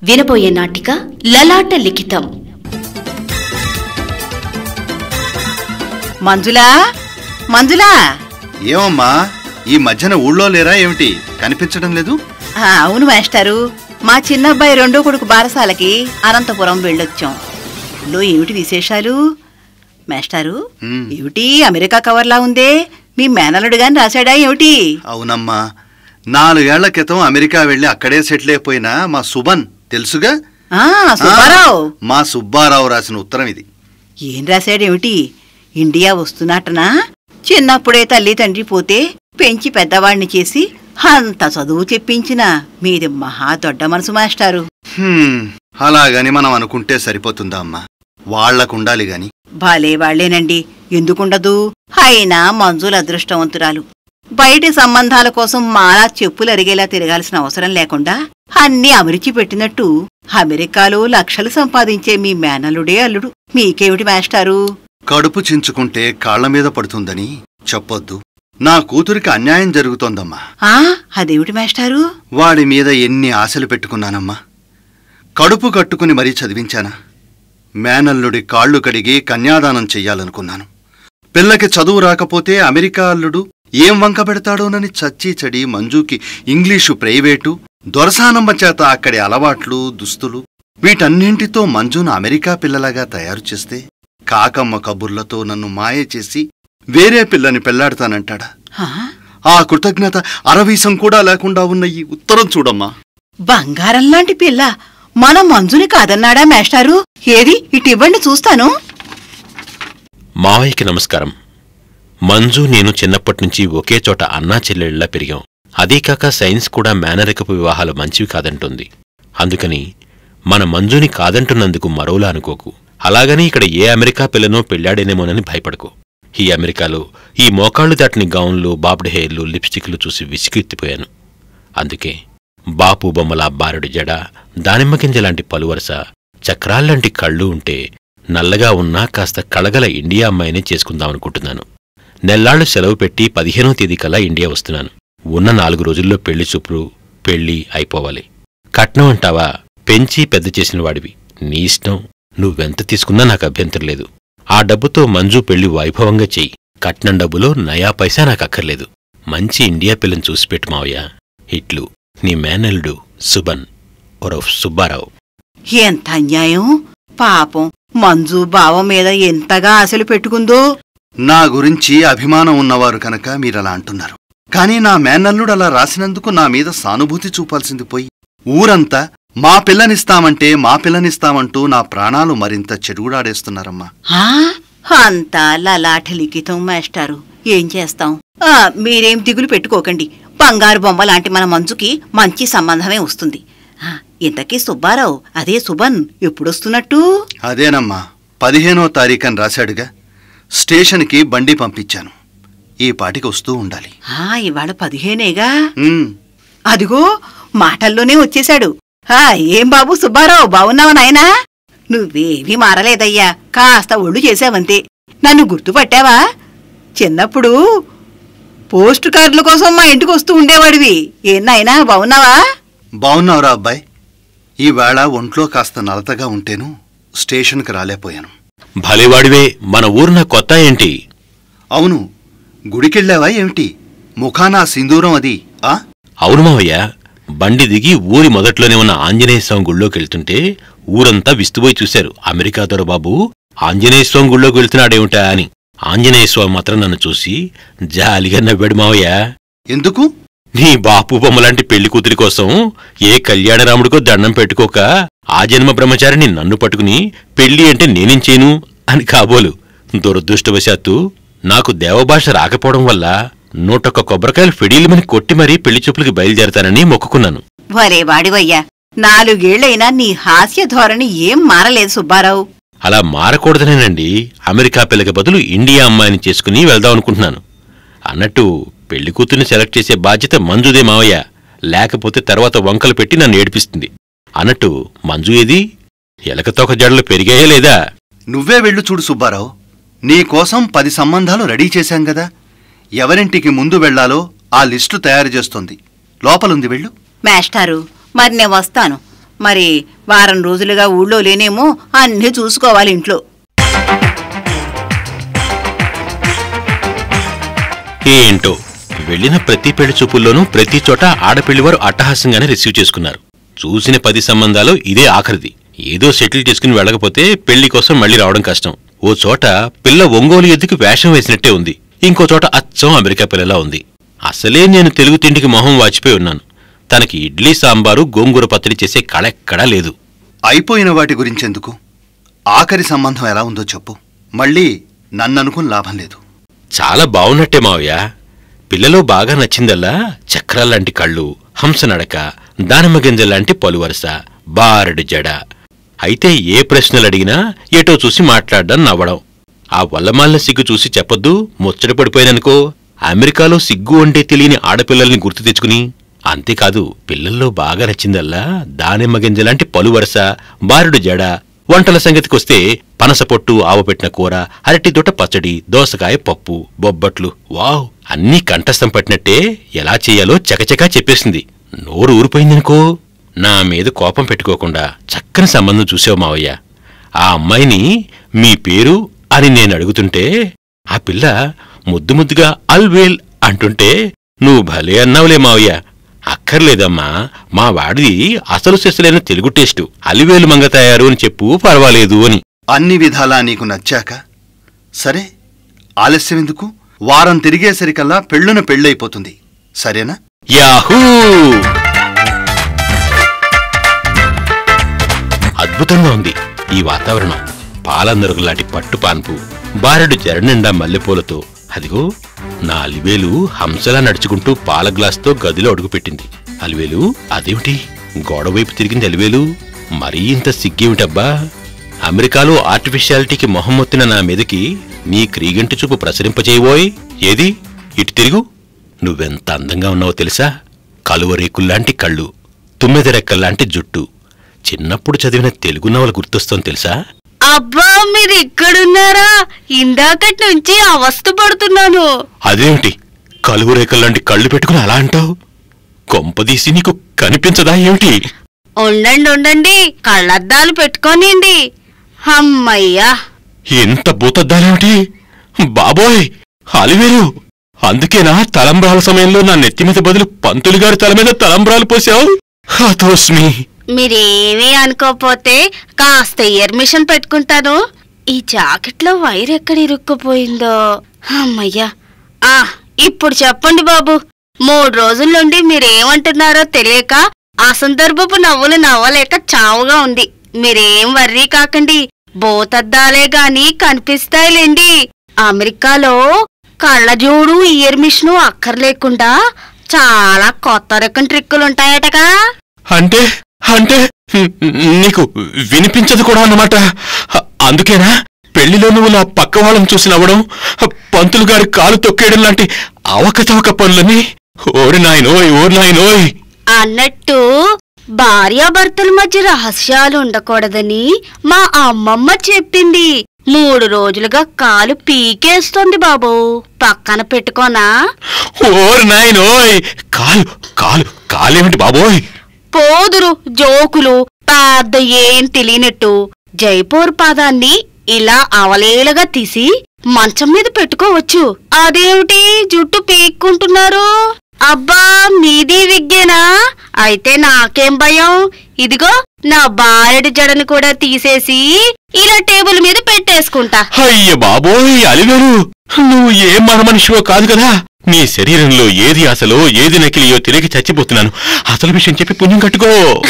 వినబోయే నాటిక లలాట లిఖితం మంజులా మంజులా ఏమమ్మా ఈ మధ్యన ఊళ్ళో లేరా ఏమిటి కనిపించడం లేదు ఆ, అవును మాస్టారు మా చిన్నబ్బాయి రెండో కొడుకు బారసాలకి అనంతపురం వెళ్ళొచ్చాం లో ఏమిటి విశేషాలు మాస్టారు మ్. ఏమిటి అమెరికా కవర్లా ఉందే మీ మేనలుడు గాని రాశాడా ఏమిటి అవునమ్మా నాలుగేళ్ల క్రితం అమెరికా వెళ్ళి అక్కడే సెటిల్ అయిపోయిన మా సుబన్ తెలుసుగా ఆ సుబ్బారావు ఆ, మా సుబ్బారావు రాసిన ఉత్తరం ఇది ఏం రాశాడేమిటి ఇండియా వస్తున్నట్టనా చిన్నప్పుడే తల్లి తండ్రి పోతే పెంచి పెద్దవాణ్ణి చేసి అంత చదువు చెప్పించిన మీది మహా దొడ్డ మనసు మాస్టారు హ్మ్, అలాగని మనం అనుకుంటే సరిపోతుందా అమ్మా వాళ్లకుండాలి గాని భలే వాళ్లేనండి ఎందుకుండదు అయినా మంజుల అదృష్టవంతురాలు బయటి సంబంధాల కోసం మాలా చెప్పులు అరిగేలా తిరగాల్సిన అవసరం లేకుండా అన్నీ అమరిచి పెట్టినట్టు అమెరికాలో లక్షలు సంపాదించే మీ మేనలుడే అల్లుడు మీకేమిటి మాస్టారు కడుపు చించుకుంటే కాళ్ల మీద పడుతుందని చెప్పొద్దు నా కూతురికి అన్యాయం జరుగుతోందమ్మా ఆ అదేమిటి మాస్టారు వాడి మీద ఎన్ని ఆశలు పెట్టుకున్నానమ్మా కడుపు కట్టుకుని మరీ చదివించానా మేనల్లుడి కాళ్ళు కడిగి కన్యాదానం చెయ్యాలనుకున్నాను పిల్లకి చదువు రాకపోతే అమెరికా అల్లుడు ఏం వంక పెడతాడోనని చచ్చి చెడి మంజుకి ఇంగ్లీషు ప్రైవేటు దొరసానమ్మ చేత అక్కడి అలవాట్లు దుస్తులు వీటన్నింటితో మంజును అమెరికా పిల్లలాగా తయారు చేస్తే కాకమ్మ కబుర్లతో నన్ను మాయ చేసి వేరే పిల్లని పెళ్లాడతానంటాడా ఆ, ఆ కృతజ్ఞత అరవీసం కూడా లేకుండా ఉన్న ఈ ఉత్తరం చూడమ్మా బంగారం లాంటి పిల్ల మన మంజుని కాదన్నాడా మాస్టారు ఏది ఇటు ఇవ్వండి చూస్తాను మావయ్యకి నమస్కారం మంజు నేను చిన్నప్పటినుంచి ఒకే చోట అన్నా చెల్లెళ్ళలా పెరిగాం అదీకాక సైన్స్ కూడా మేనరికపు వివాహాలు మంచివి కాదంటుంది అందుకని మన మంజుని కాదంటున్నందుకు మరోలా అనుకోకు అలాగని ఇక్కడ ఏ అమెరికా పిల్లనో పెళ్ళాడేనేమోనని భయపడకు ఈ అమెరికాలో ఈ మోకాళ్లు దాటిని గౌన్లు బాబ్డ్ హెయిర్లు లిప్స్టిక్లు చూసి విసిగెత్తిపోయాను అందుకే బాపు బొమ్మల బారుడి జడ దానిమ్మ గింజలాంటి పలువరస చక్రాల్లాంటి కళ్ళు ఉంటే నల్లగా ఉన్నా కాస్త కళగల ఇండియా అమ్మాయినే చేసుకుందామనుకుంటున్నాను నెల్లాళ్లు సెలవు పెట్టి పదిహేనో తేదీ కల్లా ఇండియా వస్తున్నాను ఉన్న నాలుగు రోజుల్లో పెళ్లి చూపులు పెళ్లి అయిపోవాలి కట్నం అంటావా పెంచి పెద్ద చేసిన వాడివి నీ ఇష్టం నువ్వెంత తీసుకున్నా నాకు అభ్యంతరం లేదు ఆ డబ్బుతో మంజు పెళ్లి వైభవంగా చెయ్యి కట్నం డబ్బులో నయా పైసా నాకు అక్కర్లేదు మంచి ఇండియా పిల్లని చూసి పెట్టు మావయ్య ఇట్లు నీ మేనల్లుడు సుబన్ ఒరఫ్ సుబ్బారావు ఎంత అన్యాయం పాపం మంజు బావ మీద ఎంతగా ఆశలు పెట్టుకుందో నా గురించి అభిమానం ఉన్నవారు కనుక మీరలా అంటున్నారు కానీ నా మేనల్లుడు అలా రాసినందుకు నా మీద సానుభూతి చూపాల్సింది పోయి ఊరంతా మా పిల్లనిస్తామంటే మా పిల్లనిస్తామంటూ నా ప్రాణాలు మరింత చెడుగుడాడేస్తున్నారమ్మా ఆ, అంతా లలాట లిఖితం మాస్టారు ఏం చేస్తాం ఆ, మీరేం దిగులు పెట్టుకోకండి బంగారు బొమ్మ లాంటి మన మంజుకి మంచి సంబంధమే వస్తుంది ఆ, ఇంతకీ సుబ్బారావు అదే సుబన్ ఎప్పుడొస్తున్నట్టు అదేనమ్మా పదిహేనో తారీఖని రాశాడుగా స్టేషన్కి బండి పంపించాను ఈ పాటికి వస్తూ ఉండాలి ఆ ఇవాళ పదిహేనేగా ఉమ్, అదిగో మాటల్లోనే వచ్చేశాడు ఆ ఏం బాబు సుబ్బారావు బావున్నావా నాయనా నువ్వేమీ మారలేదయ్యా కాస్త ఒళ్ళు చేశావంతే నన్ను గుర్తుపట్టావా చిన్నప్పుడు పోస్ట్ కార్డుల కోసం మా ఇంటికి వస్తూ ఉండేవాడివి ఏం నాయనా బావున్నావా బావున్నావురా అబ్బాయి ఈవేళ ఒంట్లో కాస్త నలతగా ఉంటేను స్టేషన్కి రాలేపోయాను భలేవాడివే మన ఊరున కొత్త ఏంటి అవును గుడికెళ్ళావా ఏమిటి ముఖానా సింధూరం అది ఆ అవును మావయ్య బండి దిగి ఊరి మొదట్లోనే ఉన్న ఆంజనేయ స్వామి గుళ్ళోకి వెళ్తుంటే ఊరంతా విస్తుపోయి చూశారు అమెరికా దొరబాబు ఆంజనేయ స్వామి గుళ్ళోకి వెళ్తున్నాడేమిటా అని ఆంజనేయ స్వామి మాత్రం నన్ను చూసి జాలిగా నవ్వాడు మావయ్య ఎందుకు నీ బాపు బొమ్మలాంటి పెళ్లి కూతురి కోసం ఏ కళ్యాణరాముడికో దండం పెట్టుకోక ఆ జన్మ బ్రహ్మచారిని నన్ను పట్టుకుని పెళ్లి అంటే నేనేం చేయను అని కాబోలు దురదృష్టవశాత్తు నాకు దేవభాష రాకపోవడం వల్ల నూటొక్క కొబ్బరికాయలు ఫెడీలమని కొట్టి మరీ పెళ్లి చూపులకి బయలుదేరతానని మొక్కుకున్నాను వరే వాడివయ్యా నాలుగేళ్లైనా నీ హాస్య ధోరణి ఏం మారలేదు సుబ్బారావు అలా మారకూడదనేనండి అమెరికా పిల్లకి బదులు ఇండియా అమ్మాయిని చేసుకుని వెళ్దాం అనుకుంటున్నాను అన్నట్టు పెళ్లి కూతుర్ని సెలెక్ట్ చేసే బాధ్యత మంజుదే మావయ్య లేకపోతే తర్వాత వంకలు పెట్టి నన్ను ఏడిపిస్తుంది అన్నట్టు మంజు ఏది ఎలకతోక జడలు పెరిగాయా లేదా నువ్వే వెళ్ళు చూడు సుబ్బారావు నీ కోసం పది సంబంధాలు రెడీ చేశాం కదా ఎవరింటికి ముందు వెళ్ళాలో ఆ లిస్టు తయారు చేస్తోంది లోపలుంది వెళ్ళు మేస్టారు మరి నేను వస్తాను మరి వారం రోజులుగా ఊళ్ళో లేనేమో అన్నీ చూసుకోవాలి ఇంట్లో ఏంటో వెళ్ళిన ప్రతి పెళ్లి చూపుల్లోనూ ప్రతి చోట ఆడపిల్లివారు అట్టహాసంగానే రిసీవ్ చేసుకున్నారు చూసిన పది సంబంధాలు ఇదే ఆఖరిది ఏదో సెటిల్ చేసుకుని వెళ్ళకపోతే పెళ్లి కోసం మళ్ళీ రావడం కష్టం ఓ చోట పిల్ల ఒంగోలు ఎద్దుకు వేషం వేసినట్టే ఉంది ఇంకో చోట అచ్చం అమెరికా పిల్లలా ఉంది అసలే నేను తెలుగు తిండికి మొహం వాచిపోయి ఉన్నాను తనకి ఇడ్లీ సాంబారు గోంగూర పచ్చడి చేసే కళెక్కడా లేదు అయిపోయిన వాటి గురించెందుకు ఆఖరి సంబంధం ఎలా ఉందో చెప్పు మళ్ళీ నన్ననుకుని లాభం లేదు చాలా బావున్నట్టే మావయ్య పిల్లలో బాగా నచ్చిందల్లా చక్రాల్లాంటి కళ్ళు హంస నడక దానిమ్మ గింజల్లాంటి పలువరస బారడు జడ అయితే ఏ ప్రశ్నలు అడిగినా ఏటో చూసి మాట్లాడడం నవ్వడం ఆ వల్లమాలిన సిగ్గు చూసి చెప్పొద్దు ముచ్చట పడిపోయాననుకో అమెరికాలో సిగ్గు అంటే తెలియని ఆడపిల్లల్ని గుర్తు తెచ్చుకుని అంతేకాదు పిల్లల్లో బాగా నచ్చిందల్లా దానిమ్మ గింజలాంటి పలువరస బారుడు జడ వంటల సంగతికొస్తే పనస పొట్టు ఆవపెట్టిన కూర అరటి దొట పచ్చడి దోసకాయ పప్పు బొబ్బట్లు వావ్ అన్నీ కంఠస్థం పట్టినట్టే ఎలా చెయ్యాలో చకచకా చెప్పేసింది నోరు ఊరిపోయిందనుకో నా మీద కోపం పెట్టుకోకుండా చక్కని సంబంధం చూసావు మావయ్య ఆ అమ్మాయిని మీ పేరు అని నేను అడుగుతుంటే ఆ పిల్ల ముద్దు ముద్దుగా అల్వేల్ అంటుంటే నువ్వు భలే అన్నావులే మావయ్య అక్కర్లేదమ్మా మా వాడిది అసలు సెసలైన తెలుగు టేస్టు అలివేలు మంగ తయారు అని చెప్పు పర్వాలేదు అని అన్ని విధాలా నీకు నచ్చాక సరే ఆలస్యం ఎందుకు వారం తిరిగేసరికల్లా పెళ్ళున పెళ్ళైపోతుంది సరేనా యాహూ అద్భుతంగా ఉంది ఈ వాతావరణం పాలందరుగు లాంటి పట్టు పాన్పు బారెడు జరనిండా మల్లెపూలతో అదిగో నా అలివేలు హంసలా నడుచుకుంటూ పాల గ్లాస్తో గదిలో అడుగుపెట్టింది అలివేలు అదేమిటి గోడవైపు తిరిగింది అలివేలు మరీ ఇంత సిగ్గేమిటబ్బా అమెరికాలో ఆర్టిఫిషియాలిటీకి మొహం మొత్తిన నా మీదకి నీ క్రీగంటి చూపు ప్రసరింపజేయబోయ్ ఏది ఇటు తిరుగు నువ్వెంత అందంగా ఉన్నావో తెలుసా కలువరేకుల్లాంటి కళ్ళు తుమ్మెద రెక్కల్లాంటి జుట్టు చిన్నప్పుడు చదివిన తెలుగు నవల గుర్తొస్తోంది తెలుసా అబ్బా మీరు ఇక్కడున్నారా ఇందాకటి నుంచి అవస్థ పడుతున్నాను అదేమిటి కలువరేకల్లాంటి కళ్ళు పెట్టుకుని అలా అంటావు కొంపదీసి నీకు కనిపించదా ఏమిటి ఉండండి ఉండండి కళ్ళద్దాలు పెట్టుకోనిండి అమ్మయ్యా ఎంత భూతద్దాలేమిటి బాబోయ్ అలివేలు అందుకేనా తలంబ్రాల సమయంలో నా నెత్తి మీద బదులు పంతులు గారి తల మీద తలంబ్రాలు పోసావు హతోస్మి మీరేమీ అనుకోపోతే కాస్త ఇయర్ మిషన్ పెట్టుకుంటాను ఈ జాకెట్లో వైర్ ఎక్కడ ఇరుక్కుపోయిందో అమ్మయ్యా ఆ ఇప్పుడు చెప్పండి బాబు మూడు రోజుల నుండి మీరేమంటున్నారో తెలియక అసందర్భపు నవ్వులు నవ్వలేక చావుగా ఉంది మీరేం వర్రీ కాకండి బోతద్దాలే గాని కనిపిస్తాయిలేండి అమెరికాలో కళ్ళజోడు ఇయర్ మిషను అక్కర్లేకుండా చాలా కొత్త రకం ట్రిక్కులుంటాయటగా అంటే అంటే హ్మ్, నీకు వినిపించదు కూడా అన్నమాట అందుకేనా పెళ్లిలో నువ్వు నా పక్క వాళ్ళని చూసి నవ్వడం పంతులు గారి కాలు తొక్కేయడం లాంటి అవకతవక పనులని ఓరి నాయనోయ్ ఓరి నాయనోయ్ అన్నట్టు భార్యాభర్తల మధ్య రహస్యాలు ఉండకూడదని మా అమ్మమ్మ చెప్పింది మూడు రోజులుగా కాలు పీకేస్తోంది బాబు పక్కన పెట్టుకోనా ఓరి నాయనోయ్ కాలు కాలు కాలేమిటి బాబోయ్ పోదురు జోకులు పెద్ద ఏం తెలియనట్టు జైపూర్ పాదాన్ని ఇలా అవలేలుగా తీసి మంచం మీద పెట్టుకోవచ్చు అదేమిటి జుట్టు పీక్కుంటున్నారు అబ్బా మీది విగ్గేనా అయితే నాకేం భయం ఇదిగో నా బారెడి జడను కూడా తీసేసి ఇలా టేబుల్ మీద పెట్టేసుకుంటా అయ్య బాబోయ్ అలివేలు నువ్వు ఏం మన మనిషివో కాదు కదా నీ శరీరంలో ఏది అసలో ఏది నకిలియో తెలియక చచ్చిపోతున్నాను అసలు విషయం చెప్పి పుణ్యం కట్టుకో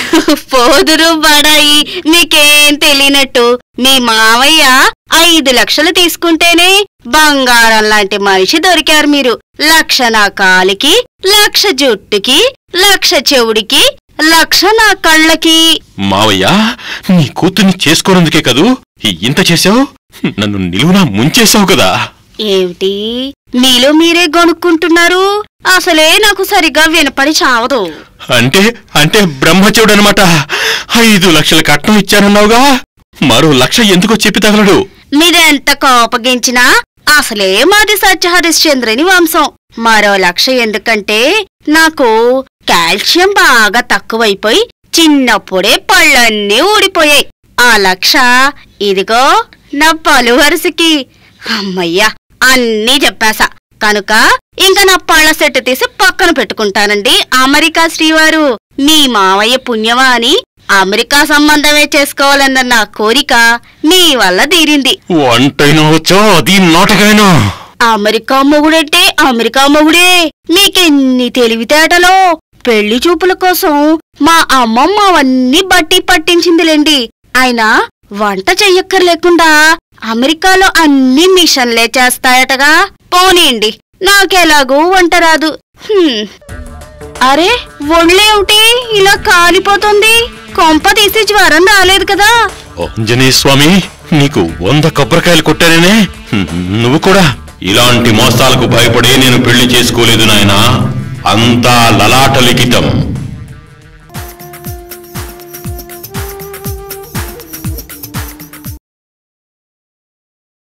పోదురు బడాయి మీకేం తెలియనట్టు మీ మావయ్య ఐదు లక్షలు తీసుకుంటేనే బంగారం లాంటి మనిషి దొరికారు మీరు లక్ష నా కాలికి లక్ష జుట్టుకి లక్ష చెవుడికి లక్ష నా కళ్ళకి మావయ్య నీ కూతుర్ని చేసుకోనందుకే కదూ ఇంత చేశావు నన్ను నిలువునా ముంచేశావు కదా ఏమిటి మీలో మీరే గొనుక్కుంటున్నారు అసలే నాకు సరిగా వినపడి చావదు అంటే అంటే బ్రహ్మచవుడు అనమాట ఐదు లక్షల కట్నం ఇచ్చానన్నావుగా మరో లక్ష ఎందుకో చెప్పి తగలడు మీరెంత కోపగించినా అసలే మాది సత్యహరిశ్చంద్రుని వంశం మరో లక్ష ఎందుకంటే నాకు కాల్షియం బాగా తక్కువైపోయి చిన్నప్పుడే పళ్ళన్నీ ఊడిపోయాయి ఆ లక్ష ఇదిగో నా పలు వరుసకి అమ్మయ్యా అన్నీ చెప్పేశా కనుక ఇంకా నా పళ్ళ సెట్ తీసి పక్కన పెట్టుకుంటానండి అమెరికా శ్రీవారు మీ మావయ్య పుణ్యమా అని అమెరికా సంబంధమే చేసుకోవాలన్న నా కోరిక మీ వల్ల తీరింది వంటైనా వచ్చా అది నాటకైనా అమెరికా మొగుడంటే అమెరికా మొగుడే మీకెన్ని తెలివితేటలో పెళ్లి చూపుల కోసం మా అమ్మమ్మ అవన్నీ బట్టి పట్టించిందిలేండి ఆయన వంట చెయ్యక్కర్లేకుండా అమెరికాలో అన్ని మిషన్లే చేస్తాయటగా పోనీయండి నాకెలాగూ వంట రాదు హ్మ్. అరే ఒళ్ళేమిటి ఇలా కాలిపోతుంది కొంప తీసి జ్వరం రాలేదు కదా ఆంజనేయ స్వామి నీకు వంద కొబ్బరికాయలు కొట్టానేనే హ్మ్, నువ్వు కూడా ఇలాంటి మోసాలకు భయపడే నేను పెళ్లి చేసుకోలేదు నాయనా అంతా లలాట లిఖితం